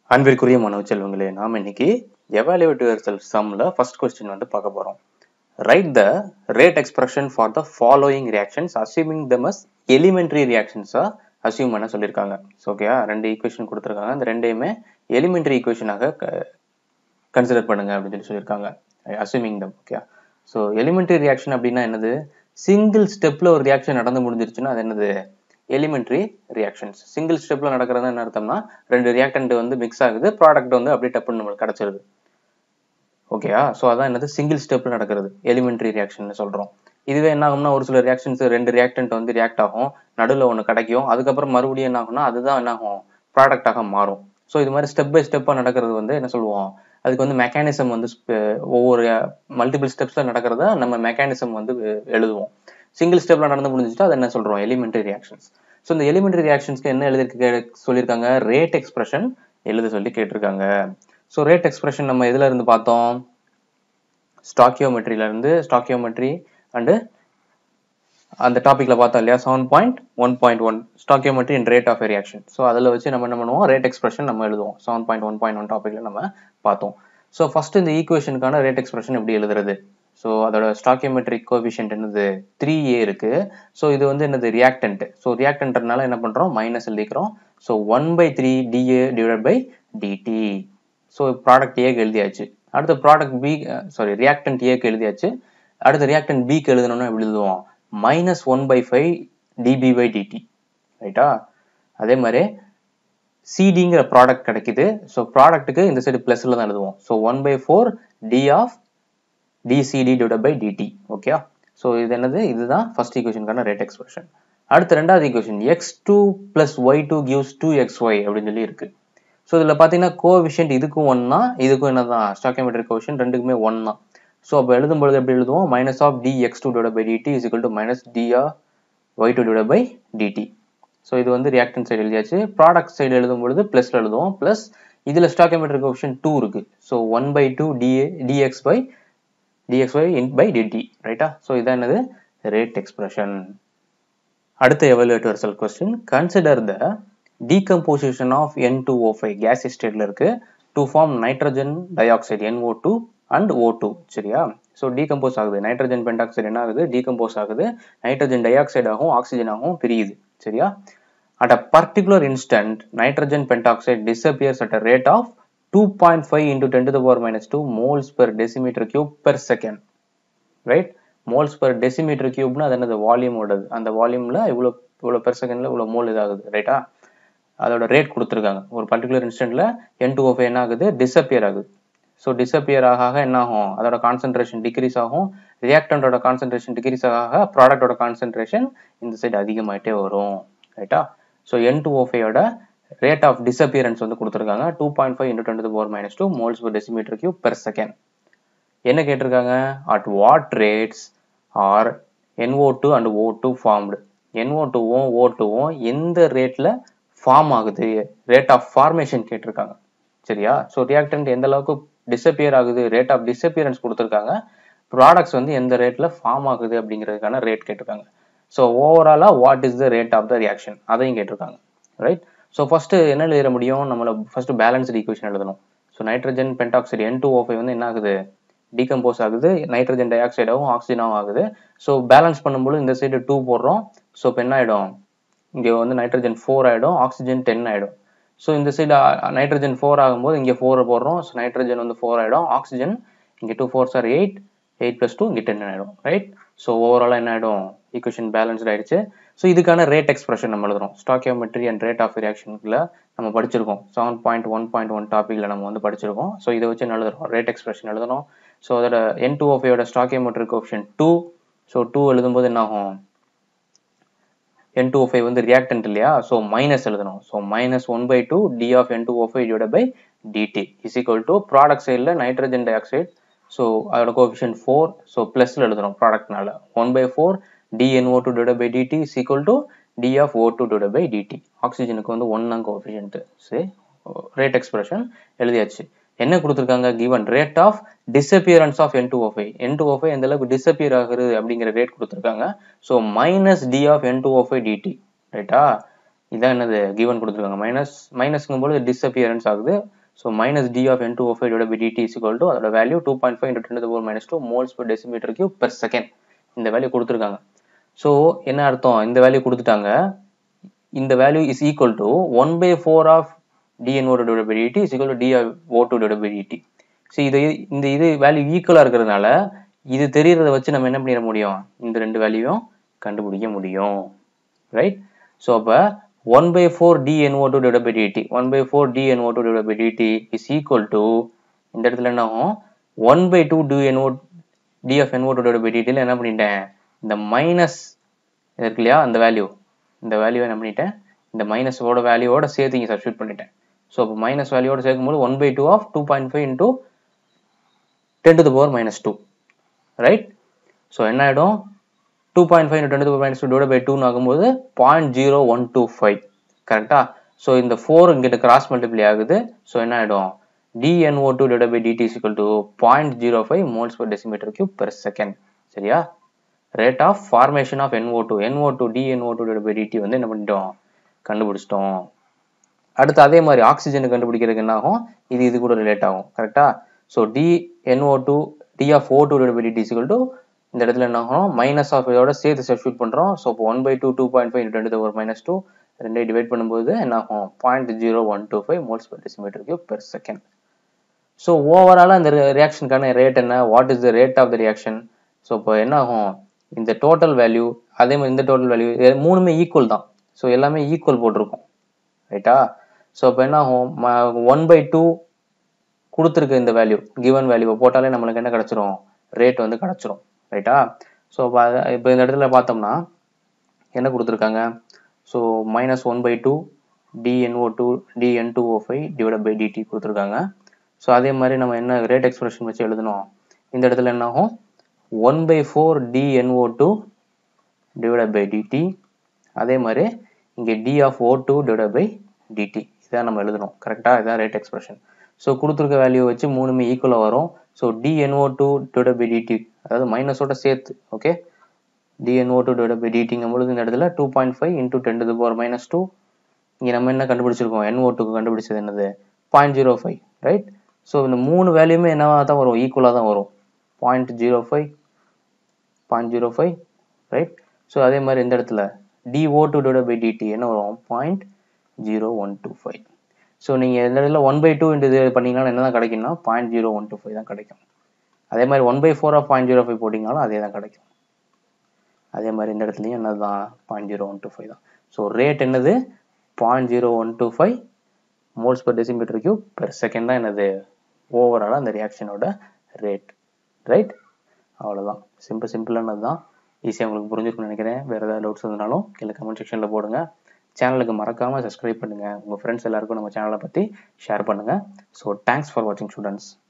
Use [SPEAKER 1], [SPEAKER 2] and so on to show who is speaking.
[SPEAKER 1] அன்பிற்குரிய மாணவ செல்வங்களே நாம் இன்னைக்கு எவாலுவேட்டிவ் ரிசல்ட் சம்ல ஃபர்ஸ்ட் கொஸ்டின் வந்து பார்க்க போறோம் right the rate expression for the following reactions assuming them as elementary ரியாக்ஷன்ஸா அசியூம் பண்ண சொல்லியிருக்காங்க ஓகேயா ரெண்டு ஈக்குவேஷன் கொடுத்துருக்காங்க அந்த ரெண்டையுமே எலிமெண்ட்ரி ஈக்குவேஷனாக கன்சிடர் பண்ணுங்க அப்படின்னு சொல்லி சொல்லியிருக்காங்க assuming them okay so elementary reaction அப்படின்னா என்னது சிங்கிள் ஸ்டெப்ல ஒரு ரியாக்ஷன் நடந்து முடிஞ்சிருச்சுன்னா அது என்னது எலிமெண்ட்ரி ரியாக்ஷன்ஸ் சிங்கிள் ஸ்டெப்ல நடக்கிறது என்ன அர்த்தம்னா ரெண்டு ரியாக்டன்ட் வந்து மிக்ஸ் ஆகுது ப்ராடக்ட் வந்து அப்படியே டப்புன்னு நம்மளுக்கு கிடைச்சிருது ஓகேயா ஸோ அதான் என்னது சிங்கிள் ஸ்டெப்ல நடக்கிறது எலிமெண்ட்ரி ரியாக்ஷன் சொல்றோம் இதுவே என்ன ஆகும்னா ஒரு சில ரியாக்ஷன்ஸ் ரெண்டு ரியாக்டன்ட் வந்து ரியாக்ட் ஆகும் நடுவில் ஒன்று கிடைக்கும் அதுக்கப்புறம் மறுபடியும் என்ன ஆகும்னா அதுதான் என்ன ஆகும் ப்ராடக்டாக மாறும் ஸோ இது மாதிரி ஸ்டெப் பை ஸ்டெப்பாக நடக்கிறது வந்து என்ன சொல்லுவோம் அதுக்கு வந்து மெக்கானிசம் வந்து ஒவ்வொரு மல்டிபிள் ஸ்டெப்ஸ்ல நடக்கிறத நம்ம மெக்கானிசம் வந்து எழுதுவோம் சிங்கிள் ஸ்டெப்ல நடந்து முடிஞ்சுட்டு அதை என்ன சொல்றோம் எலிமெண்ட்ரி ரியாக்ஷன்ஸ் ஸோ இந்த எலிமெண்ட்ரி ரியாக்ஷன்ஸ்க்கு என்ன எழுதிருக்கு சொல்லியிருக்காங்க ரேட் எக்ஸ்பிரஷன் எழுத சொல்லி கேட்டிருக்காங்க ஸோ ரேட் எக்ஸ்பிரஷன் நம்ம எதுல இருந்து பார்த்தோம் ஸ்டாக்கியோமெட்ரியில இருந்து ஸ்டாக்கியோமெட்ரி அண்டு அந்த டாபிக்ல பார்த்தோம் இல்லையா seven point one point one stoichiometry and rate of reaction so அதில் வச்சு நம்ம என்ன பண்ணுவோம் ரேட் எக்ஸ்பிரஷன் நம்ம எழுதுவோம் seven point one point one டாபிக்ல நம்ம பார்த்தோம் ஸோ ஃபர்ஸ்ட் இந்த ஈக்குவேஷனுக்கான ரேட் எக்ஸ்பிரஷன் எப்படி எழுதுறது ஸோ அதோட ஸ்டாக்கியோமெட்ரிக் கோவிஷன்ட் என்னது த்ரீ ஏ இருக்கு ஸோ இது வந்து என்னது ரியாக்டன்ட் ஸோ ரியாக்டன்ட்னால என்ன பண்றோம் மைனஸ் எழுதிக்கிறோம் so one by three dA divide by dt so product ஏக்கு எழுதியாச்சு அடுத்த ப்ராடக்ட் பி சாரி ரியாக்டன்ட் ஏக்கு எழுதியாச்சு அடுத்த ரியாக்டன்ட் பிக்கு எழுதணும்னா எப்படி எழுதுவோம் minus one by five dB by dt ரைட்டா அதே மாதிரி சிடிங்கிற ப்ராடக்ட் கிடைக்குது ஸோ ப்ராடக்ட்டுக்கு இந்த சைடு பிளஸ்ல தான் எழுதுவோம் so one by four d of dCd divide by dt okay so இது என்னது இதுதான் ஃபர்ஸ்ட் ஈக்குவேஷனுக்கான ரேட் எக்ஸ்பிரஷன் அடுத்த ரெண்டாவது equation X two plus Y two gives two X Y அப்படின்னு சொல்லி இருக்கு ஸோ இதில் பார்த்தீங்கன்னா கோவிஷன்ட் இதுக்கும் ஒன் தான் இதுக்கும் என்ன தான் ஸ்டாக்கியோமெட்ரிக் கோவிஷன் ரெண்டுக்குமே ஒன் தான் ஸோ அப்போ எழுதும்பொழுது எப்படி எழுதுவோம் minus of d X two divide by dt is equal to minus d of Y two divide by dt so இது வந்து ரியாக்டன் சைடு எழுதியாச்சு ப்ராடக்ட் சைடு எழுதும் பொழுது ப்ளஸ்ல எழுதுவோம் ப்ளஸ் இதில் ஸ்டாக்கியோமெட்ரிக் ஆப்ஷன் டூ இருக்கு so one by two dA dX by dXY in by dt ரைட்டா ஸோ இதான் என்னது ரேட் எக்ஸ்பிரஷன் அடுத்த evaluate result question consider the decomposition of N two O five case ஸ்டேட்ல இருக்கு to form nitrogen dioxide NO two and O two சரியா so decompose ஆகுது nitrogen pentoxide என்ன ஆகுது டீகம்போஸ் ஆகுது நைட்ரஜன் டை ஆக்சைடாகவும் ஆக்சிஜனாகவும் பிரியுது சரியா at a particular instant nitrogen pentoxide disappears at a rate of two point five into ten to the power minus two moles per decimetre cube per second right moles per decimetre கியூப்னா அது என்னது வால்யூமோடது அந்த வால்யூம்ல இவ்வளோ இவ்வளோ per செகண்ட்ல இவ்வளோ mole இதாகுது ரைட்டா அதோட ரேட் கொடுத்துருக்காங்க ஒரு பர்டிகுலர் இன்ஸ்டன்ட்ல என் டூ ஓஃப் என்ன ஆகுது டிஸ்அப்பியர் ஆகுது ஸோ டிஸ்அப்பியர் ஆக ஆக என்ன ஆகும் அதோட கான்சென்ட்ரேஷன் டிக்ரீஸ் ஆகும் ரியாக்டண்டோட கான்சென்ட்ரேஷன் டிக்ரீஸ் ஆக ஆக ப்ராடக்டோட கான்சென்ட்ரேஷன் இந்த சைடு அதிகமாயிட்டே வரும் ரைட்டா ஸோ என் டூ ஓஃபையோட ரேட் ஆஃப் டிஸ்அப்பியரன்ஸ் வந்து கொடுத்துருக்காங்க two point five into twenty power minus two moles per decimetre cube per second என்ன கேட்டிருக்காங்க at what rates are NO two and O two formed NO டூவும் ஓ டூவும் எந்த ரேட்ல ஃபார்ம் ஆகுது ரேட் ஆஃப் ஃபார்மேஷன் கேட்டிருக்காங்க சரியா ஸோ ரியாக்டன்ட் எந்த அளவுக்கு டிசப்பியர் ஆகுது ரேட் ஆஃப் டிசப்பியரன்ஸ் கொடுத்துருக்காங்க ப்ராடக்ட்ஸ் வந்து எந்த ரேட்ல ஃபார்ம் ஆகுது அப்படிங்கிறதுக்கான ரேட் கேட்டிருக்காங்க ஸோ ஓவராலா what is the rate of the reaction அதையும் கேட்டிருக்காங்க ரைட் ஸோ ஃபர்ஸ்ட் என்ன எழுத முடியும் நம்மள ஃபர்ஸ்ட் பேலன்ஸ்டு ஈக்குவேஷன் எழுதணும் so nitrogen pentoxide N two O five வந்து என்ன ஆகுது டீகம்போஸ் ஆகுது நைட்ரஜன் டை ஆக்சைடாகவும் ஆக்சிஜனாகவும் ஆகுது ஸோ பேலன்ஸ் பண்ணும்போது இந்த சைடு டூ போடுறோம் ஸோ இப்போ என்ன ஆகிடும் இங்கே வந்து நைட்ரஜன் ஃபோர் ஆகிடும் ஆக்சிஜன் டென் ஆகிடும் ஸோ இந்த சைடு நைட்ரஜன் ஃபோர் ஆகும்போது இங்கே ஃபோர் போடுறோம் ஸோ நைட்ரஜன் வந்து ஃபோர் ஆகிடும் ஆக்சிஜன் இங்கே டூ ஃபோர் சார் எயிட் எயிட் ப்ளஸ் டூ இங்கே டென் ஆகிடும் ரைட் ஸோ ஓவராலாக என்ன ஆகிடும் ஈக்குவேஷன் பேலன்ஸ்ட் ஆயிடுச்சு ஸோ இதுக்கான ரேட் எக்ஸ்பிரஷன் நம்ம எழுதுறோம் ஸ்டாக்கியோமெட்ரி அண்ட் ரேட் ஆஃப் ரியாக்ஷனுக்குள்ள நம்ம படிச்சிருக்கோம் seven point one point one டாப்பிக்கில் நம்ம வந்து படிச்சிருக்கோம் ஸோ இதை வச்சு எழுதுறோம் ரேட் எக்ஸ்பிரஷன் எழுதணும் ஸோ அதோட என் டூ ஓஃபையோட stoichiometric option two so two எழுதும்போது என்ன ஆகும் என் டூ ஃபைவ் வந்து ரியாக்டன்ட் இல்லையா ஸோ மைனஸ் எழுதணும் so minus one by two d of N two O five divide by dt is equal to product சைடில் nitrogen dioxide so அதோட coefficient four so ப்ளஸ்ல எழுதணும் ப்ராடக்ட்னால one by four dNO two divide by dt is equal to d of O two divide by dt ஆக்சிஜனுக்கு வந்து one தான் coefficient சரி rate expression எழுதியாச்சு என்ன கொடுத்துருக்காங்க given rate of disappearance of N two O five N two O five எந்த அளவுக்கு disappear ஆகுது அப்படிங்கிற ரேட் கொடுத்துருக்காங்க so minus d of N two O five dt ரைட்டா இதான் என்னது கிவன் கொடுத்துருக்காங்க மைனஸ் மைனஸ்ங்கும் போது டிஸ்அப்பியரன்ஸ் ஆகுது so minus d of N two O five divide by dt is equal to அதோட value two point five into ten power minus two moles per decimetre cube per second இந்த value கொடுத்துருக்காங்க so என்ன அர்த்தம் இந்த value கொடுத்துட்டாங்க இந்த value is equal to one by four of dNO divide by dt is equal to d O two divide by dt so இது இந்த இது வேல்யூ ஈக்குவலாக இருக்கிறதுனால இது தெரியறத வச்சு நம்ம என்ன பண்ணிட முடியும் இந்த ரெண்டு வேல்யூவும் கண்டுபிடிக்க முடியும் ரைட் ஸோ அப்போ one by four dNO two divide by dt one by four dNO two divide by dt is equal to இந்த இடத்துல என்ன ஆகும் one by two dNO d of NO two divide by டிடியில் என்ன பண்ணிட்டேன் இந்த minus இருக்கு இல்லையா அந்த வேல்யூ இந்த வேல்யூ என்ன பண்ணிட்டேன் இந்த மைனஸோட வேல்யூவோட சேர்த்து இங்கே சப்ஸ்டியூட் பண்ணிட்டேன் ஸோ அப்போ மைனஸ் வேல்யூவோட சேர்க்கும்போது one by two of two point five into ten to the power minus two right so என்ன ஆகிடும் two point five ten to power minus two divide by டூன்னு ஆகும்போது point zero one two five கரெக்டா so இந்த four இங்கிட்ட cross multiply ஆகுது so என்ன ஆகிடும் dNO two divide by dt is equal to point zero five moles per decimetre cube per second சரியா rate of formation of NO two NO two dNO two divide by dt வந்து என்ன பண்ணிட்டோம் கண்டுபிடிச்சிட்டோம் அடுத்து அதே மாதிரி ஆக்சிஜன் கண்டுபிடிக்கிறதுக்கு என்ன ஆகும் இது இது கூட ரிலேட் ஆகும் கரெக்டா so d NO two d of O two divide by dt is equal to இந்த இடத்துல என்ன ஆகும் மைனஸ் ஆஃப் இதோட சேர்த்து சப்ஸ்டியூட் பண்ணுறோம் ஸோ இப்போ one by two two point five ரெண்டு ஒரு மைனஸ் டூ ரெண்டே டிவைட் பண்ணும்போது என்ன ஆகும் point zero one two five moles per decimetre cube per second so ஓவராலாக அந்த ரியாக்ஷனுக்கான ரேட் என்ன what is the rate of the reaction so இப்போ என்ன ஆகும் இந்த டோட்டல் வேல்யூ அதே மாதிரி இந்த டோட்டல் வேல்யூ மூணுமே ஈக்குவல் தான் ஸோ எல்லாமே ஈக்குவல் போட்டிருக்கும் ரைட்டா ஸோ இப்போ என்ன ஆகும் ஒன் பை டூ கொடுத்துருக்க இந்த வேல்யூ கிவன் வேல்யூவை போட்டாலே நம்மளுக்கு என்ன கிடச்சிரும் ரேட் வந்து கிடச்சிரும் ரைட்டா ஸோ இப்போ இப்போ இந்த இடத்துல பார்த்தோம்னா என்ன கொடுத்துருக்காங்க so minus one by two dNO two dN two O five divide by dt கொடுத்துருக்காங்க ஸோ அதே மாதிரி நம்ம என்ன ரேட் எக்ஸ்பிரஷன் வச்சு எழுதணும் இந்த இடத்துல என்ன ஆகும் one by four dNO two divide by dt அதே மாதிரி இங்கே d of O two divide by dt இதான் நம்ம எழுதணும் கரெக்டாக இதான் ரேட் எக்ஸ்பிரஷன் ஸோ கொடுத்துருக்க வேல்யூ வச்சு மூணுமே ஈக்குவலாக வரும் so dNO two divide by dt அதாவது மைனஸோட சேர்த்து okay dNO two divide by டிடிங்கும் பொழுது இந்த இடத்துல two point five into ten to power minus two இங்கே நம்ம என்ன கண்டுபிடிச்சிருக்கோம் என்ஓ டூக்கு கண்டுபிடிச்சது என்னது point zero five right so இந்த மூணு வேல்யூமே என்னவா தான் வரும் ஈக்குவலாக தான் வரும் point zero five point zero five right so அதே மாதிரி இந்த இடத்துல dO two divide by dt என்ன வரும் point zero one two five so நீங்கள் இந்த இடத்துல ஒன் பை டூ இன்ட்டு இது பண்ணிங்கன்னா என்ன தான் கிடைக்கும்னா point zero one two five தான் கிடைக்கும் அதே மாதிரி one by four of point zero five போட்டிங்கனாலும் அதே தான் கிடைக்கும் அதே மாதிரி இந்த இடத்துலையும் என்னது தான் point zero one two five தான் ஸோ ரேட் என்னது point zero one two five moles per decimetre cube per second தான் என்னது ஓவராலாக அந்த ரியாக்ஷனோட ரேட் ரைட் அவ்வளோதான் சிம்பிள் சிம்பிளானது தான் ஈஸியாக உங்களுக்கு புரிஞ்சிருக்கும்னு நினைக்கிறேன் வேறு ஏதாவது டவுட்ஸ் இருந்தாலும் கீழே கமெண்ட் செக்ஷனில் போடுங்க சேனலுக்கு மறக்காமல் சப்ஸ்கிரைப் பண்ணுங்கள் உங்கள் ஃப்ரெண்ட்ஸ் எல்லாருக்கும் நம்ம சேனலை பற்றி ஷேர் பண்ணுங்கள் ஸோ தேங்க்ஸ் ஃபார் வாட்சிங் ஸ்டூடெண்ட்ஸ்